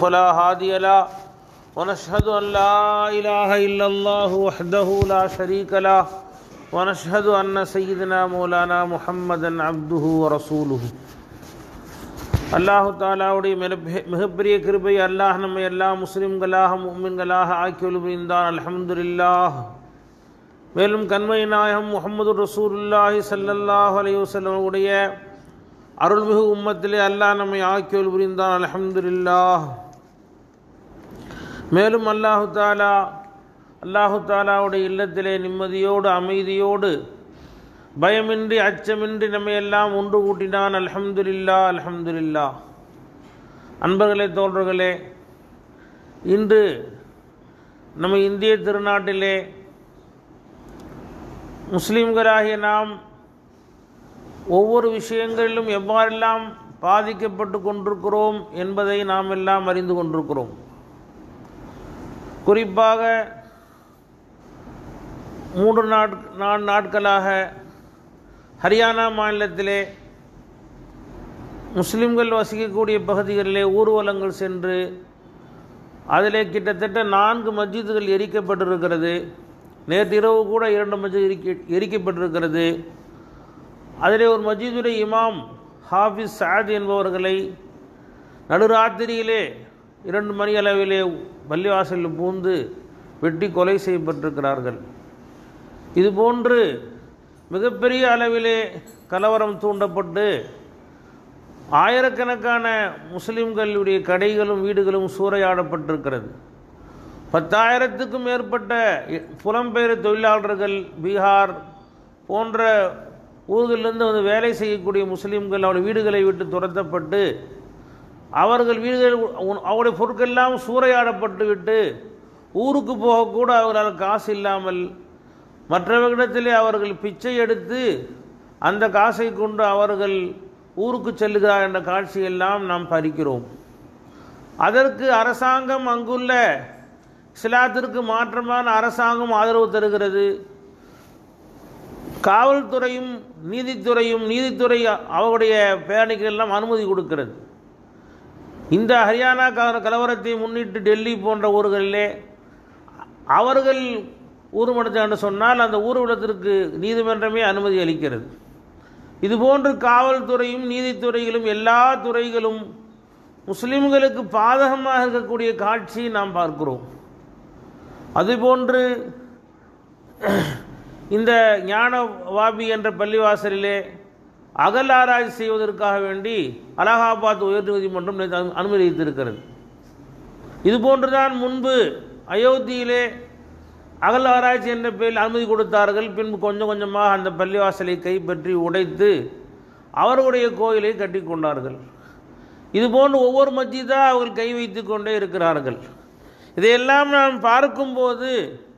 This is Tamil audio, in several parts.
فلا هادي له ونشهد أن لا إله إلا الله وحده لا شريك له ونشهد أن سيدنا مولانا محمدا عبده ورسوله அல்லாஹு தாலாவுடைய மிகப்பெ- மிகப்பெரிய கிருபை அல்லாஹ் நம்மை எல்லா முஸ்லிம்களாக மும்மின்களாக ஆக்கியொழு புரிந்தான் அல்ஹம்துலில்லாஹ் மேலும் கண்மை நாயகம் முகமது ரசூலுல்லாஹி ஸல்லல்லாஹு அலைஹி வஸல்லம் உடைய அருள்மிகு உம்மத்திலே அல்லாஹ் நம்மை ஆக்கியொழு புரிந்தான் அல்ஹம்துலில்லாஹ் மேலும் அல்லாஹு தாலா அல்லாஹு தாலாவுடைய இல்லத்திலே நிம்மதியோடு அமைதியோடு பயமின்றி அச்சமின்றி நம்மை எல்லாம் ஒன்று கூட்டினான் அல்ஹம்துலில்லா அல்ஹம்துலில்லா அன்பர்களே தோழர்களே இன்று நம்ம இந்திய திருநாட்டிலே முஸ்லீம்களாகிய நாம் ஒவ்வொரு விஷயங்களிலும் எவ்வாறெல்லாம் பாதிக்கப்பட்டு கொண்டிருக்கிறோம் என்பதை நாம் எல்லாம் அறிந்து கொண்டிருக்கிறோம் குறிப்பாக மூன்று நாட் நான்கு நாட்களாக ஹரியானா மாநிலத்திலே முஸ்லிம்கள் வசிக்கக்கூடிய பகுதிகளிலே ஊர்வலங்கள் சென்று அதிலே கிட்டத்தட்ட நான்கு மஸ்ஜிதுகள் எரிக்கப்பட்டிருக்கிறது நேற்று இரவு கூட இரண்டு மஸ்ஜித் எரிக்க எரிக்கப்பட்டிருக்கிறது அதிலே ஒரு மஸ்ஜிதுடைய இமாம் ஹாஃபிஸ் சாத் என்பவர்களை நடுராத்திரியிலே இரண்டு மணி அளவிலே பள்ளிவாசலில் பூந்து வெட்டி கொலை செய்யப்பட்டிருக்கிறார்கள் இதுபோன்று மிகப்பெரிய அளவிலே கலவரம் தூண்டப்பட்டு ஆயிரக்கணக்கான முஸ்லிம்களுடைய கடைகளும் வீடுகளும் சூறையாடப்பட்டிருக்கிறது பத்தாயிரத்துக்கும் மேற்பட்ட இ- புலம்பெயர் தொழிலாளர்கள் பீகார் போன்ற ஊர்களிலிருந்து வந்து வேலை செய்யக்கூடிய முஸ்லிம்கள் அவருடைய வீடுகளை விட்டு துரத்தப்பட்டு அவர்கள் வீடுகள் உ- அவருடைய பொருட்களெல்லாம் சூறையாடப்பட்டு விட்டு ஊருக்கு போகக்கூட அவர்களால் காசு இல்லாமல் மற்றவர்களிடத்திலே அவர்கள் பிச்சை எடுத்து அந்த காசை கொண்டு அவர்கள் ஊருக்கு செல்லுகிறார் என்ற காட்சியெல்லாம் நாம் பறிக்கிறோம் அதற்கு அரசாங்கம் அங்குள்ள இஸ்லாத்திற்கு மாற்றமான அரசாங்கம் ஆதரவு தருகிறது காவல்துறையும் நீதித்துறையும் நீதித்துறை அவருடைய பேரணிக்கு எல்லாம் அனுமதி கொடுக்கிறது இந்த ஹரியானா கல- கலவரத்தை முன்னிட்டு டெல்லி போன்ற ஊர்களிலே அவர்கள் ஊர்வலத்தை என்று சொன்னால் அந்த ஊர்வலத்திற்கு நீதிமன்றமே அனுமதி அளிக்கிறது இதுபோன்று காவல்துறையும் நீதித்துறையிலும் எல்லா துறைகளும் முஸ்லிம்களுக்கு பாதகமாக இருக்கக்கூடிய காட்சி நாம் பார்க்கிறோம் அதுபோன்று இந்த ஞான வாபி என்ற பள்ளிவாசலிலே அகல் ஆராய்ச்சி செய்வதற்காக வேண்டி அலகாபாத் உயர்நீதிமன்றம் நேற்று அனு- அனுமதித்திருக்கிறது இதுபோன்றுதான் முன்பு அயோத்தியிலே அகல் ஆராய்ச்சி என்ற பெயரில் அனுமதி கொடுத்தார்கள் பின்பு கொஞ்சம் கொஞ்சமாக அந்த பள்ளிவாசலை கைப்பற்றி உடைத்து அவர்களுடைய கோயிலை கட்டி கொண்டார்கள் இதுபோன்று ஒவ்வொரு மஸ்ஜிதாக அவர்கள் கை வைத்து கொண்டே இருக்கிறார்கள் இதையெல்லாம் நாம் பார்க்கும்போது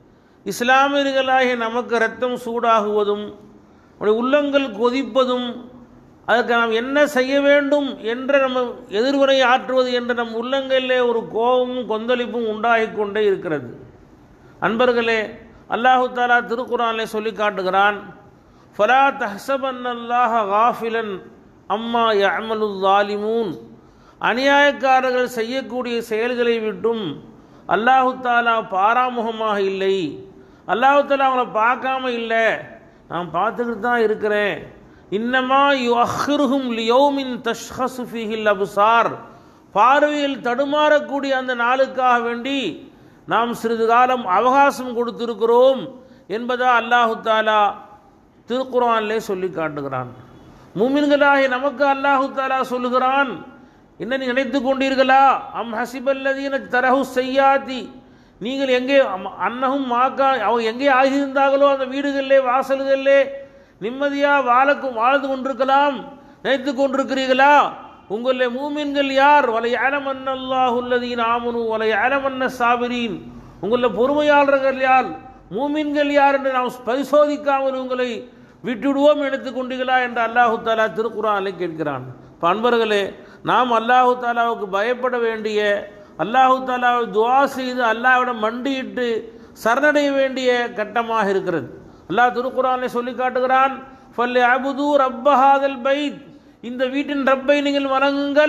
இஸ்லாமியர்களாகிய நமக்கு ரத்தம் சூடாகுவதும் நம்முடைய உள்ளங்கள் கொதிப்பதும் அதற்கு நாம் என்ன செய்ய வேண்டும் என்ற நம்ம எதிர்வினை ஆற்றுவது என்ற நம் உள்ளங்களிலே ஒரு கோபமும் கொந்தளிப்பும் உண்டாகிக் கொண்டே இருக்கிறது அன்பர்களே அல்லாஹு தாலா திருக்குறானிலே சொல்லி காட்டுகிறான் ஃபலா தஹ்சபன் அல்லாஹ காஃபிலன் அம்மா யஅமலு ஸாலிமூன் அநியாயக்காரர்கள் செய்யக்கூடிய செயல்களை விட்டும் அல்லாஹு தாலா பாராமுகமாக இல்லை அல்லாஹு தாலா அவங்கள பார்க்காம இல்லை நான் பார்த்துக்கிட்டு தான் இருக்கிறேன் இன்னமா யு அஹ்ருஹும் லியௌமின் தஷ்ஹசு ஃபீஹில் அபுசார் பார்வையில் தடுமாறக்கூடிய அந்த நாளுக்காக வேண்டி நாம் சிறிது காலம் அவகாசம் கொடுத்திருக்கிறோம் என்பதா அல்லாஹு தாலா திருக்குறானிலே சொல்லி காட்டுகிறான் மூமின்களாகிய நமக்கு அல்லாஹு தாலா சொல்லுகிறான் என்ன நீ நினைத்து கொண்டீர்களா அம் ஹசிபல்லதீன தரஹு செய்யாதி நீங்கள் எங்கே அம்- அன்னஹும் மாக்கா அவங்க எங்கே ஆகியிருந்தார்களோ அந்த வீடுகளிலே வாசல்களிலே நிம்மதியாக வாழக்கும் வாழ்ந்து கொண்டிருக்கலாம் நினைத்து கொண்டிருக்கிறீர்களா உங்களில் மூமின்கள் யார் வலை அலமன்னல்லாஹுல்லதீன் ஆமனு வலை அலமன்ன சாபிரீன் உங்களில் பொறுமையாளர்கள் யார் மூமின்கள் யார் என்று நாம் பரிசோதிக்காமல் உங்களை விட்டுடுவோம் எடுத்துக் கொண்டீர்களா என்று அல்லாஹு தாலா திருக்குறானை கேட்கிறான் இப்போ அன்பர்களே நாம் அல்லாஹு தாலாவுக்கு பயப்பட வேண்டிய அல்லாஹு தாலாவை துவா செய்து அல்லாஹ்விடம் மண்டியிட்டு சரணடைய வேண்டிய கட்டமாக இருக்கிறது அல்லாஹ் திருக்குறானை சொல்லி காட்டுகிறான் ஃபல் அபுது ரப்பஹாதல் பைத் இந்த வீட்டின் ரப்பை நீங்கள் வணங்குங்கள்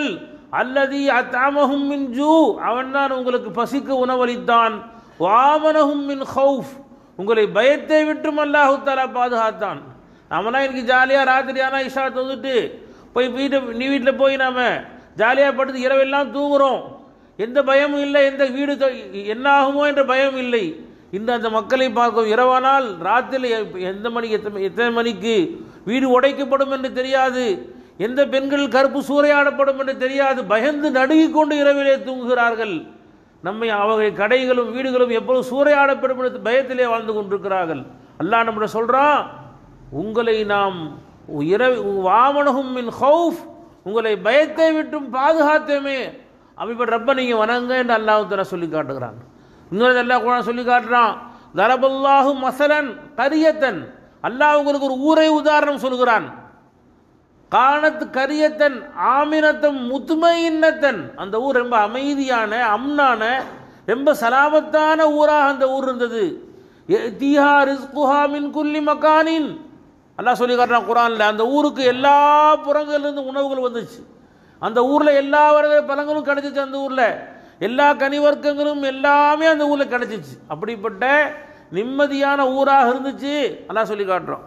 அல்லதி அத்தாமஹும் மின் ஜூ அவன்தான் உங்களுக்கு பசிக்கு உணவளித்தான் வாமனஹும் மின் ஹவுஃப் உங்களை பயத்தை விட்டும் அல்லாஹு தாலா பாதுகாத்தான் நாமெல்லாம் இன்னைக்கு ஜாலியாக ராத்திரி ஆனால் இஷா தொழுதுட்டு போய் வீட்டை நீ வீட்டில் போய் நாம ஜாலியாக படுத்து இரவெல்லாம் தூங்குறோம் எந்த பயமும் இல்லை எந்த வீடு தொ- என்ன ஆகுமோ என்ற பயம் இல்லை இன்று அந்த மக்களை பார்க்கும் இரவானால் ராத்திரி எந்த மணிக்கு எத்தனை எத்தனை மணிக்கு வீடு உடைக்கப்படும் என்று தெரியாது எந்த பெண்கள் கருப்பு சூறையாடப்படும் என்று தெரியாது பயந்து நடுங்கிக் கொண்டு இரவிலே தூங்குகிறார்கள் நம்மை அவர்கள் கடைகளும் வீடுகளும் எப்பொழுது சூறையாடப்படும் என்று பயத்திலே வாழ்ந்து கொண்டிருக்கிறார்கள் அல்லாஹ் நம்மள சொல்றான் உங்களை நாம் இரவு வாமனகும் மின் ஹவுஃப் உங்களை பயத்தை விட்டும் பாதுகாத்தோமே அப்படிப்பட்ட ரப்ப நீங்க வணங்க என்று அல்லாஹ் தஆலா சொல்லி காட்டுகிறான் இன்னொரு அல்லாஹ் குரான் சொல்லி காட்டுறான் தரபல்லாஹு மசலன் கரியத்தன் அல்லாஹ் உங்களுக்கு ஒரு ஊரை உதாரணம் சொல்கிறான் காணத்து கரியத்தன் ஆமினத்தம் முத்துமையின்னத்தன் அந்த ஊர் ரொம்ப அமைதியான அம்னான ரொம்ப சலாமத்தான ஊராக அந்த ஊர் இருந்தது தீஹா ரிஸ்குஹா மின் குல்லி மக்கானின் அல்லாஹ் சொல்லி காட்டுறான் குரான்ல அந்த ஊருக்கு எல்லா புறங்கள்லேருந்து உணவுகள் வந்துச்சு அந்த ஊரில் எல்லா வகை பழங்களும் கிடைச்சிச்சு அந்த ஊரில் எல்லா கனிவர்க்கங்களும் எல்லாமே அந்த ஊரில் கிடைச்சிச்சு அப்படிப்பட்ட நிம்மதியான ஊராக இருந்துச்சு அல்லாஹ் சொல்லி காட்டுறோம்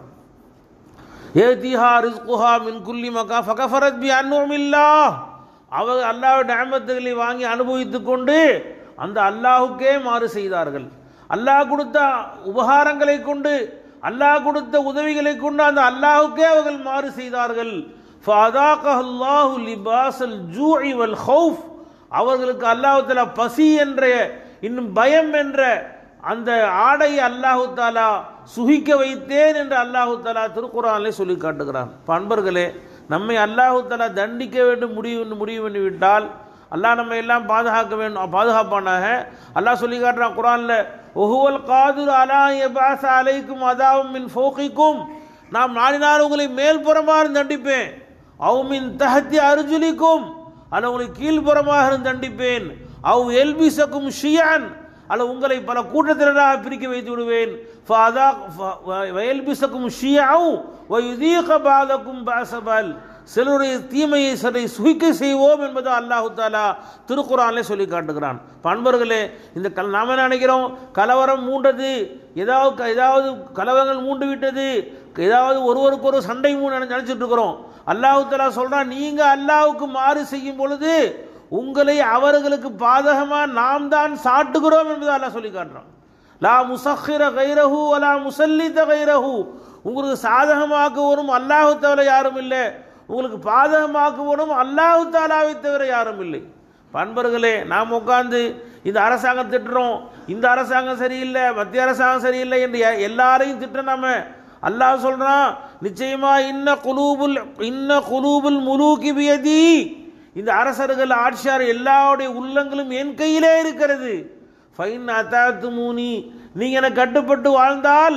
ஏதிஹா ரிஸ்குஹா மின் குல்லி மக்கா ஃபகஃபரத் பி அன்னுமில்லா அவங்க அல்லாஹ் நியமத்துகளை வாங்கி அனுபவித்துக் கொண்டு அந்த அல்லாஹுக்கே மாறு செய்தார்கள் அல்லாஹ் கொடுத்த உபகாரங்களை கொண்டு அல்லாஹ் கொடுத்த உதவிகளை கொண்டு அந்த அல்லாஹுக்கே அவர்கள் மாறு செய்தார்கள் ஃபஅதாகஹுல்லாஹு லிபாஸல் ஜூஇ வல் ஹௌஃப் அவர்களுக்கு அல்லாஹ் தஆலா பசி என்ற இன்னும் பயம் என்ற அந்த ஆடை அல்லாஹு தாலா சுகிக்க வைத்தேன் என்று அல்லாஹு தாலா திருக்குறானிலே சொல்லி காட்டுகிறான் பண்பர்களே நம்மை அல்லாஹு தாலா தண்டிக்க வேண்டும் முடிவு முடிவு பண்ணி விட்டால் அல்லாஹ் நம்ம எல்லாம் பாதுகாக்க வேண்டும் பாதுகாப்பானாக அல்லாஹ் சொல்லி காட்டுறான் குரான்ல ஒஹுவல் காதுர் அலா எபாச அலைக்கும் அதாவும் மின் ஃபோக்கிக்கும் நாம் நாடினால் உங்களை மேல்புறமாக இருந்து தண்டிப்பேன் அவு மின் தஹத்தி அர்ஜுலிக்கும் அல்ல உங்களை கீழ்ப்புறமாக இருந்து தண்டிப்பேன் அவ் எல்பிசக்கும் ஷியான் அல்ல உங்களை பல கூட்டத்தினராக பிரிக்க வைத்து விடுவேன் வயல்பிசக்கும் ஷியாவும் வயுதீக பாதக்கும் பாசபால் சிலருடைய தீமையை சிலை சுகிக்க செய்வோம் என்பதை அல்லாஹு தாலா திருக்குறானிலே சொல்லி காட்டுகிறான் பண்பர்களே இந்த கல் நாம என்ன நினைக்கிறோம் கலவரம் மூண்டது ஏதாவது க- ஏதாவது கலவரங்கள் மூண்டு விட்டது ஏதாவது ஒருவருக்கு ஒரு சண்டை மூணு நினைச்சிட்டு இருக்கிறோம் அல்லாஹு தாலா சொல்றான் நீங்க அல்லாஹ்வுக்கு மாறு செய்யும் பொழுது உங்களை அவர்களுக்கு பாதகமாக நாம் தான் சாட்டுகிறோம் என்பதை அல்லாஹ் சொல்லி காட்டுறான் லா முசஹிர கைரஹு வலா முசல்லித கைரஹு உங்களுக்கு சாதகமாக்குவரும் அல்லாஹு தவிர யாரும் இல்லை உங்களுக்கு பாதகமாக்குவரும் அல்லாஹு தாலாவை தவிர யாரும் இல்லை பண்பர்களே நாம் உட்கார்ந்து இந்த அரசாங்கம் திட்டுறோம் இந்த அரசாங்கம் சரியில்லை மத்திய அரசாங்கம் சரியில்லை என்று எ- எல்லாரையும் திட்ட நாம அல்லாஹ் சொல்றான் நிச்சயமா இன்ன குலூபுல் இன்ன குலூபுல் முலூகி பியதி இந்த அரசர்கள் ஆட்சியார் எல்லாருடைய உள்ளங்களும் என் கையிலே இருக்கிறது ஃபைன் அத்தாத்து மூனி நீங்க எனக்கு கட்டுப்பட்டு வாழ்ந்தால்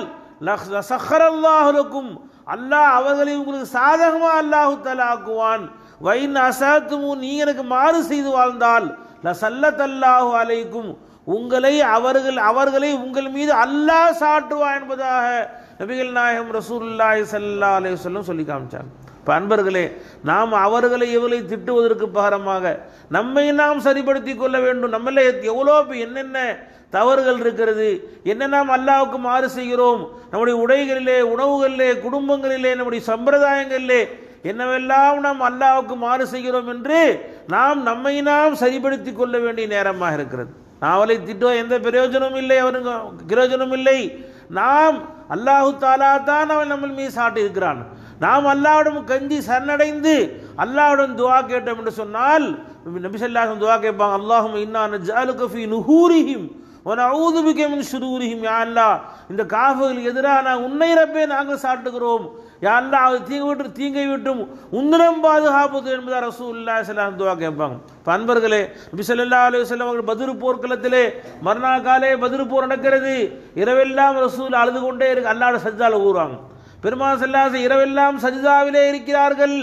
சஹரல்லாஹுலக்கும் அல்லாஹ் அவர்களை உங்களுக்கு சாதகமா அல்லாஹு தஆலா ஆக்குவான் வைன் அசாத்துமு நீ எனக்கு மாறு செய்து வாழ்ந்தால் லசல்லத்தல்லாஹு அலைக்கும் உங்களை அவர்கள் அவர்களை உங்கள் மீது அல்லாஹ் சாட்டுவான் என்பதாக நபிகள் நாயகம் ரசூலுல்லாஹி ஸல்லல்லாஹு அலைஹி வஸல்லம் சொல்லி காமிச்சாங்க இப்போ அன்பர்களே நாம் அவர்களை இவர்களை திட்டுவதற்கு பகரமாக நம்மை நாம் சரிப்படுத்தி கொள்ள வேண்டும் நம்மள எவ்வளோ இப்ப என்னென்ன தவறுகள் இருக்கிறது என்ன நாம் அல்லாஹ்வுக்கு மாறு செய்கிறோம் நம்முடைய உடைகளிலே உணவுகளிலே குடும்பங்களிலே நம்முடைய சம்பிரதாயங்களிலே என்னவெல்லாம் நாம் அல்லாஹ்வுக்கு மாறு செய்கிறோம் என்று நாம் நம்மை நாம் சரிப்படுத்தி கொள்ள வேண்டிய நேரமாக இருக்கிறது நாவலை திட்டோ எந்த பிரயோஜனமும் இல்லை அவருங்க பிரயோஜனம் இல்லை நாம் அல்லாஹு தாலா தான் அவன் நம்ம மீது சாட்டி இருக்கிறான் நாம் அல்லாவிடம் கஞ்சி சரணடைந்து அல்லாவிடம் துவா கேட்டோம் என்று சொன்னால் நபி ஸல்லல்லாஹு துவா கேட்பாங்க அல்லாஹும் இன்னா நஜ்அலுக ஃபீ நுஹூரிஹிம் வனஊது பிக மின் ஷுரூரிஹிம் யா அல்லாஹ் இந்த காஃபர்களுக்கு எதிராக நான் உன்னை ரப்பே நாங்கள் சாட்டுகிறோம் யா அல்லாஹ் அது தீங்கு விட்டு தீங்கை விட்டும் உன்னிடம் பாதுகாப்பது என்பதா ரசூலுல்லாஹி ஸல்லல்லாஹு அலைஹி துவா கேட்பாங்க இப்ப அன்பர்களே நபி ஸல்லல்லாஹு அலைஹி வஸல்லம் அவர்கள் பத்ரு போர்க்களத்திலே மறுநாள் காலே பத்ரு போர் நடக்கிறது இரவெல்லாம் ரசூல் அழுது கொண்டே இருக்கு அல்லாஹ்வோட சஜ்ஜால ஊறுவாங்க பெருமாள் செல்லாச இரவெல்லாம் சஜிதாவிலே இருக்கிறார்கள்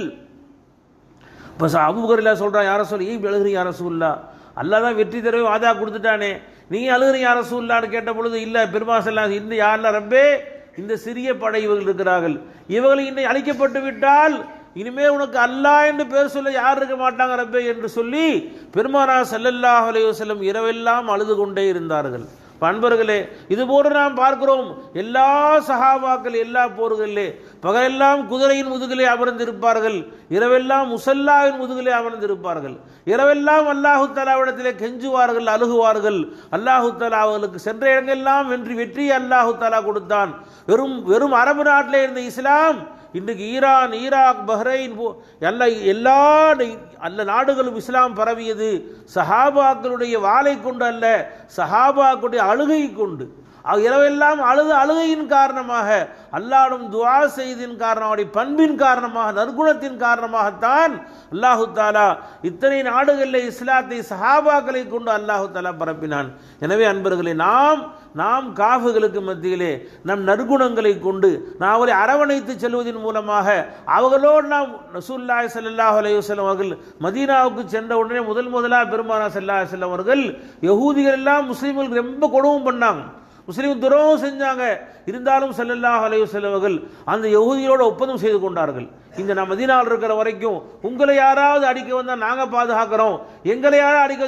இப்போ அபுபக்கரில் சொல்கிறான் யார சொல்லி ஏன் எழுதுறீங்க யார சூல்லா அல்லா தான் வெற்றி தரவே வாதா கொடுத்துட்டானே நீ அழுகுறீங்க யார சூல்லான்னு கேட்ட பொழுது இல்லை பெருமாள் செல்லாம் இந்த யாரில் ரப்பே இந்த சிறிய படை இவர்கள் இருக்கிறார்கள் இவர்கள் இன்னை அழிக்கப்பட்டு விட்டால் இனிமே உனக்கு அல்லாஹ் என்று பேர் சொல்ல யார் இருக்க மாட்டாங்க ரப்பே என்று சொல்லி பெருமானா ஸல்லல்லாஹு அலைஹி வஸல்லம் இரவெல்லாம் அழுது கொண்டே இருந்தார்கள் இப்ப அன்பர்களே இது போன்று நாம் பார்க்கிறோம் எல்லா சஹாபாக்கள் எல்லா போர்களிலே பகலெல்லாம் குதிரையின் முதுகிலே அமர்ந்திருப்பார்கள் இரவெல்லாம் முசல்லாவின் முதுகிலே அமர்ந்திருப்பார்கள் இரவெல்லாம் அல்லாஹு தலாவிடத்திலே கெஞ்சுவார்கள் அழுகுவார்கள் அல்லாஹு தலா அவர்களுக்கு சென்ற இடங்கள்லாம் வெற்றி வெற்றியை அல்லாஹு தலா கொடுத்தான் வெறும் வெறும் அரபு நாட்டிலே இருந்த இஸ்லாம் இன்றைக்கு ஈரான் ஈராக் பஹ்ரைன் போ- எல்லா எல்லா நி- அல்ல நாடுகளும் இஸ்லாம் பரவியது சஹாபாக்களுடைய வாளை கொண்டு அல்ல சஹாபாக்களுடைய அழுகை கொண்டு அவ் இரவெல்லாம் அழுது அழுகையின் காரணமாக அல்லாடும் துஆ செய்தின் காரணமாக பண்பின் காரணமாக நற்குணத்தின் காரணமாகத்தான் அல்லாஹு தாலா இத்தனை நாடுகளில் இஸ்லாத்தை சஹாபாக்களை கொண்டு அல்லாஹு தாலா பரப்பினான் எனவே அன்பர்களே நாம் நாம் காஃபுகளுக்கு மத்தியிலே நம் நற்குணங்களை கொண்டு நாம் அவரை அரவணைத்து செல்வதன் மூலமாக அவர்களோடு நாம் ரசூல்லாய் ஸல்லல்லாஹு அலைஹி வஸல்லம் அவர்கள் மதீனாவுக்கு சென்ற உடனே முதல் முதலாக பெருமானா ஸல்லல்லாஹு அலைஹி வஸல்லம் அவர்கள் யகூதிகள் எல்லாம் முஸ்லீம்களுக்கு ரொம்ப கொடுவும் பண்ணாங்க முஸ்லீம் துரோகம் செஞ்சாங்க இருந்தாலும் ஸல்லல்லாஹு அலைஹி வஸல்லம் அவர்கள் அந்த யகூதியோடு ஒப்பந்தம் செய்து கொண்டார்கள் இந்த நம்ம மதீனாவில் இருக்கிற வரைக்கும் உங்களை யாராவது அடிக்க வந்தால் நாங்கள் பாதுகாக்கிறோம் எங்களை யாராவது அடிக்க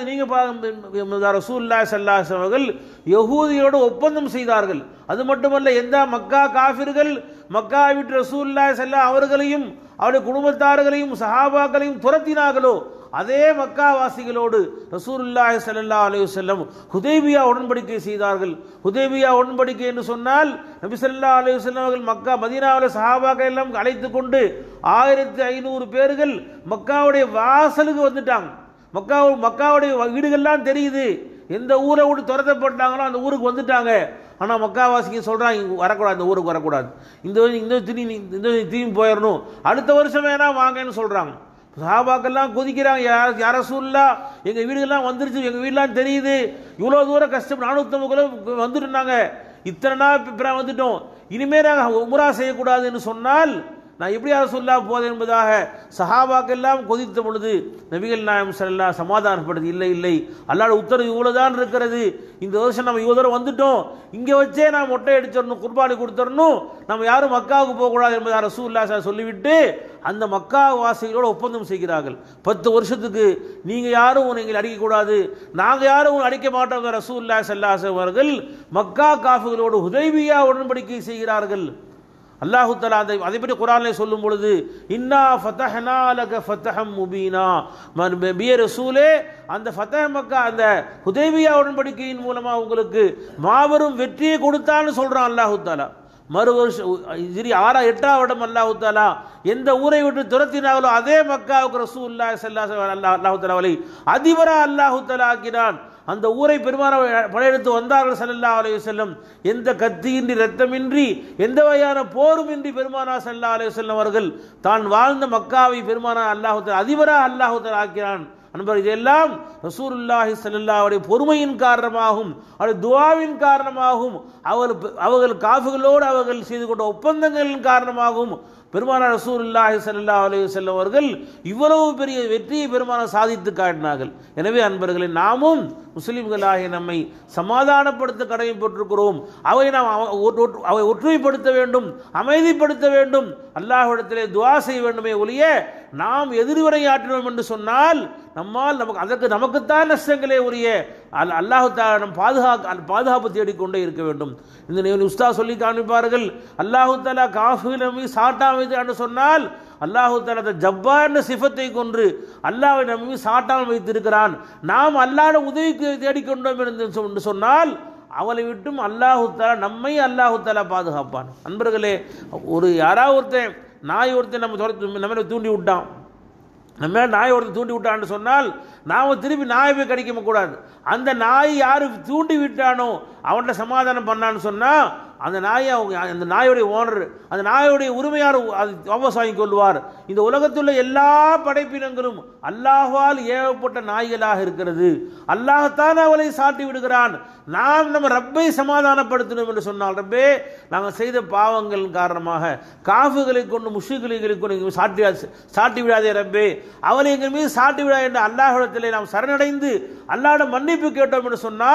நீங்கள் ரசூல்லா ஸல்லல்லாஹு அவர்கள் யகூதியோடு ஒப்பந்தம் செய்தார்கள் அது மட்டுமல்ல எந்த மக்கா காஃபிர்கள் மக்கா விட்டு ரசூல்லா செல்ல அவர்களையும் அவருடைய குடும்பத்தார்களையும் சஹாபாக்களையும் துரத்தினார்களோ அதே மக்கா வாசிகளோடு ரசூலுல்லாஹி ஸல்லல்லாஹு அலைஹி வஸல்லம் ஹுதைபியா உடன்படிக்கை செய்தார்கள் ஹுதைபியா உடன்படிக்கை என்று சொன்னால் நபி ஸல்லல்லாஹு அலைஹி வஸல்லம் அவர்கள் மக்கா மதீனாவில் சஹாபாக்கள் எல்லாம் அழைத்து கொண்டு ஆயிரத்தி ஐநூறு பேர்கள் மக்காவுடைய வாசலுக்கு வந்துட்டாங்க மக்கா மக்காவுடைய வீடுகள்லாம் தெரியுது எந்த ஊரை விட்டு துரத்தப்பட்டாங்களோ அந்த ஊருக்கு வந்துட்டாங்க ஆனால் மக்காவாசிங்க சொல்கிறாங்க இங்கே வரக்கூடாது இந்த ஊருக்கு வரக்கூடாது இந்த வருஷம் இந்த திரும்பி இந்த வருஷம் திரும்பி போயிடணும் அடுத்த வருஷம் வேணா வாங்கன்னு சொல்கிறாங்க சஹாபாக்கெல்லாம் கொதிக்கிறாங்க யார் யார சூழ்லா எங்கள் வீடுகள்லாம் வந்துருச்சு எங்கள் வீடெலாம் தெரியுது இவ்வளோ தூரம் கஷ்டம் நானூற்றம்பது கிலோ வந்துட்டுனாங்க இத்தனை நாள் பிற வந்துட்டோம் இனிமேல் நாங்கள் உம்ரா செய்யக்கூடாதுன்னு சொன்னால் நான் எப்படி யார சொல்லா போதேன் என்பதாக சஹாபாக்கெல்லாம் கொதித்த பொழுது நபிகள் நாயம் சல்லா சமாதானப்படுது இல்லை இல்லை அல்லாட உத்தரவு இவ்வளோதான் இருக்கிறது இந்த வருஷம் நம்ம இவ்வளோ தூரம் வந்துட்டோம் இங்கே வச்சே நான் மொட்டை அடிச்சிடணும் குர்பானி கொடுத்துடணும் நம்ம யாரும் மக்காவுக்கு போகக்கூடாது என்பதாக ரசூல்லா சார் சொல்லிவிட்டு அந்த மக்கா வாசிகளோடு ஒப்பந்தம் செய்கிறார்கள் பத்து வருஷத்துக்கு நீங்கள் யாரும் உங்களை அடிக்கக்கூடாது நாங்கள் யாரும் உங்களை அடிக்க மாட்டோம் ரசூல்லா சல்லாஸ் அவர்கள் மக்கா காஃபுகளோடு உதவியா உடன்படிக்கை செய்கிறார்கள் அல்லாஹு தலா அந்த அதை பற்றி குரானிலே சொல்லும் பொழுது இன்னா ஃபதஹனா லக ஃபதஹம் முபீனா மன் பிய ரசூலே அந்த ஃபதஹ் மக்கா அந்த ஹுதைபியா உடன்படிக்கையின் மூலமாக உங்களுக்கு மாபெரும் வெற்றியை கொடுத்தான்னு சொல்கிறான் அல்லாஹு தாலா மறு வருஷம் சரி ஆறா எட்டாம் இடம் அல்லாஹு தாலா எந்த ஊரை விட்டு துரத்தினாங்களோ அதே மக்காவுக்கு ரசூல்லா சல்லா அல்லாஹ் அல்லாஹு தாலாவலை அதிபரா அல்லாஹு தாலா ஆக்கினான் அந்த ஊரை பெருமான படையெடுத்து வந்தார்கள் ஸல்லல்லாஹு அலைஹி வஸல்லம் எந்த கத்தியின்றி ரத்தமின்றி எந்த வகையான போருமின்றி பெருமானா ஸல்லல்லாஹு அலைஹி வஸல்லம் அவர்கள் தான் வாழ்ந்த மக்காவை பெருமானா அல்லாஹு தஆலா அதிபரா அல்லாஹு தஆலா ஆக்கிறான் அன்பர் இதெல்லாம் ரசூலுல்லாஹி ஸல்லல்லாஹு பொறுமையின் காரணமாகும் அவருடைய துஆவின் காரணமாகவும் அவர்கள் அவர்கள் காஃபுகளோடு அவர்கள் செய்து கொண்ட ஒப்பந்தங்களின் காரணமாகவும் பெருமானார் ரசூலுல்லாஹி ஸல்லல்லாஹு அலைஹி வஸல்லம் அவர்கள் இவ்வளவு பெரிய வெற்றியை பெருமானார் சாதித்து காட்டினார்கள் எனவே அன்பர்களே நாமும் முஸ்லிம்களாகிய நம்மை சமாதானப்படுத்த கடமைப்பட்டிருக்கிறோம் அவை நாம் அவ- ஒற்று- ஒற்று- அவை ஒற்றுமைப்படுத்த வேண்டும் அமைதிப்படுத்த வேண்டும் அல்லாஹ்விடத்திலே துஆ செய்ய வேண்டுமே ஒழிய நாம் எதிர்வினையாற்றினோம் என்று சொன்னால் நம்மால் நமக்கு அதற்கு நமக்குத்தான் நஷ்டங்களே உரிய அல் அல்லாஹு தாலா நம் பாதுகாக்க பாதுகாப்பு தேடிக்கொண்டே இருக்க வேண்டும் இந்த நீ- உஸ்தா சொல்லி காண்பிப்பார்கள் அல்லாஹு தாலா காஃபி நம்பி சாட்டா வைத்து என்று சொன்னால் அல்லாஹு தாலா அந்த ஜப்பா என்ற சிஃபத்தை கொன்று அல்லாஹ்வை நம்பி சாட்டாமல் வைத்திருக்கிறான் நாம் அல்லாஹ்ட உதவிக்கு தேடிக்கொண்டோம் என்று சொ- என்று சொன்னால் அவளை விட்டும் அல்லாஹு தாலா நம்மை அல்லாஹு தாலா பாதுகாப்பான் அன்பர்களே ஒரு யாராவது ஒருத்தன் நாய் ஒருத்தன் நம்ம துரத்து நம்ம மேல தூண்டி விட்டான் நம்ம மேல நாய் ஒருத்தன் தூண்டி விட்டான்னு சொன்னால் நாம் திருப்பி நாயை போய் கடிக்க கூடாது அந்த நாய் யாரு தூண்டி விட்டானோ அவன்கிட்ட சமாதானம் பண்ணான்னு சொன்னால் அந்த நாயை அவங்க அந்த நாயுடைய ஓனர் அந்த நாயுடைய உரிமையார் அது வாபஸ் வாங்கி கொள்வார் இந்த உலகத்தில் உள்ள எல்லா படைப்பினங்களும் அல்லாஹ்வால் ஏவப்பட்ட நாய்களாக இருக்கிறது அல்லாஹ்தான் அவளை சாட்டி விடுகிறான் நாம் நம்ம ரப்பை சமாதானப்படுத்தணும் என்று சொன்னால் ரப்பே நாங்கள் செய்த பாவங்கள் காரணமாக காஃபுகளை கொண்டு முஷுகளை கொண்டு எங்கள் சாட்டி சாட்டி விடாதே ரப்பே அவளை எங்கள் மீது சாட்டி விடா என்று அல்லாஹிடத்திலே நாம் சரணடைந்து அல்லாஹ்விடம் மன்னிப்பு கேட்டோம் என்று சொன்னால்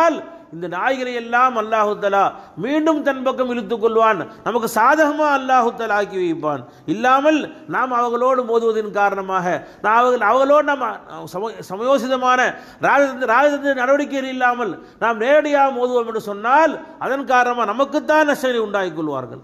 இந்த நாய்களை எல்லாம் அல்லாஹு தலா மீண்டும் தன் பக்கம் இழுத்துக் கொள்வான் நமக்கு சாதகமாக அல்லாஹு தலா ஆக்கி வைப்பான் இல்லாமல் நாம் அவர்களோடு மோதுவதன் காரணமாக நான் அவர்கள் அவர்களோடு நாம் சம சமயோசிதமான ராஜதந்திர ராஜதந்திர நடவடிக்கைகள் இல்லாமல் நாம் நேரடியாக மோதுவோம் என்று சொன்னால் அதன் காரணமாக நமக்குத்தான் நஷ்டங்களை உண்டாக்கிக் கொள்வார்கள்